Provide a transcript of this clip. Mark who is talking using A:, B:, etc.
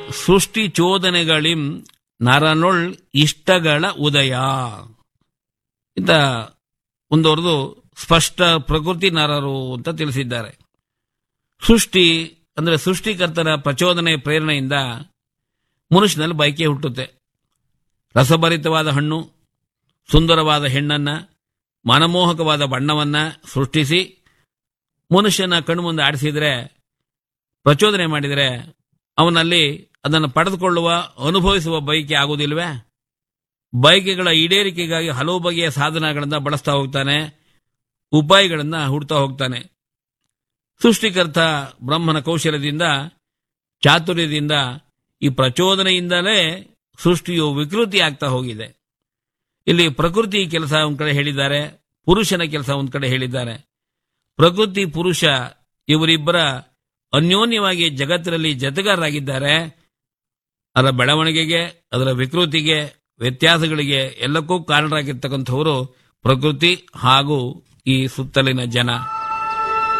A: ಸೃಷ್ಟಿ ಚೋದನೆಗಳಿಂ ನರನೊಳ್ ಇಷ್ಟಗಳ ಉದಯ ಇಂತ ಮುಂದುವರೆದು ಸ್ಪಷ್ಟ ಪ್ರಕೃತಿ ನರರು ಅಂತ ತಿಳಿಸಿದ್ದಾರೆ ಸೃಷ್ಟಿ ಅಂದ್ರೆ ಸೃಷ್ಟಿಕರ್ತನ ಪ್ರಚೋದನೆ ಪ್ರೇರಣೆಯಿಂದ ಮನುಷ್ಯನಲ್ಲಿ ಬಯಕೆ ಹುಟ್ಟುತ್ತೆ ರಸಭರಿತವಾದ ಹಣ್ಣು ಸುಂದರವಾದ ಹೆಣ್ಣನ್ನ ಮನಮೋಹಕವಾದ ಬಣ್ಣವನ್ನ ಸೃಷ್ಟಿಸಿ ಮನುಷ್ಯನ ಕಣ್ಮುಂದೆ ಆಡಿಸಿದ್ರೆ ಪ್ರಚೋದನೆ ಮಾಡಿದರೆ ಅವನಲ್ಲಿ ಅದನ್ನು ಪಡೆದುಕೊಳ್ಳುವ ಅನುಭವಿಸುವ ಬಯಕೆ ಆಗುವುದಿಲ್ವೇ ಬಯಕೆಗಳ ಈಡೇರಿಕೆಗಾಗಿ ಹಲವು ಬಗೆಯ ಸಾಧನಗಳನ್ನು ಬಳಸ್ತಾ ಹೋಗ್ತಾನೆ ಉಪಾಯಗಳನ್ನು ಹುಡ್ತಾ ಹೋಗ್ತಾನೆ ಸೃಷ್ಟಿಕರ್ತ ಬ್ರಹ್ಮನ ಕೌಶಲ್ಯದಿಂದ ಚಾತುರ್ಯದಿಂದ ಈ ಪ್ರಚೋದನೆಯಿಂದಲೇ ಸೃಷ್ಟಿಯು ವಿಕೃತಿ ಆಗ್ತಾ ಹೋಗಿದೆ ಇಲ್ಲಿ ಪ್ರಕೃತಿ ಕೆಲಸ ಒಂದ್ ಕಡೆ ಹೇಳಿದ್ದಾರೆ ಪುರುಷನ ಕೆಲಸ ಒಂದ್ ಕಡೆ ಹೇಳಿದ್ದಾರೆ ಪ್ರಕೃತಿ ಪುರುಷ ಇವರಿಬ್ಬರ ಅನ್ಯೋನ್ಯವಾಗಿ ಜಗತ್ತಿನಲ್ಲಿ ಜತೆಗಾರರಾಗಿದ್ದಾರೆ ಅದರ ಬೆಳವಣಿಗೆಗೆ ಅದರ ವಿಕೃತಿಗೆ ವ್ಯತ್ಯಾಸಗಳಿಗೆ ಎಲ್ಲಕ್ಕೂ ಕಾರಣರಾಗಿರ್ತಕ್ಕಂಥವರು ಪ್ರಕೃತಿ ಹಾಗೂ ಈ ಸುತ್ತಲಿನ ಜನ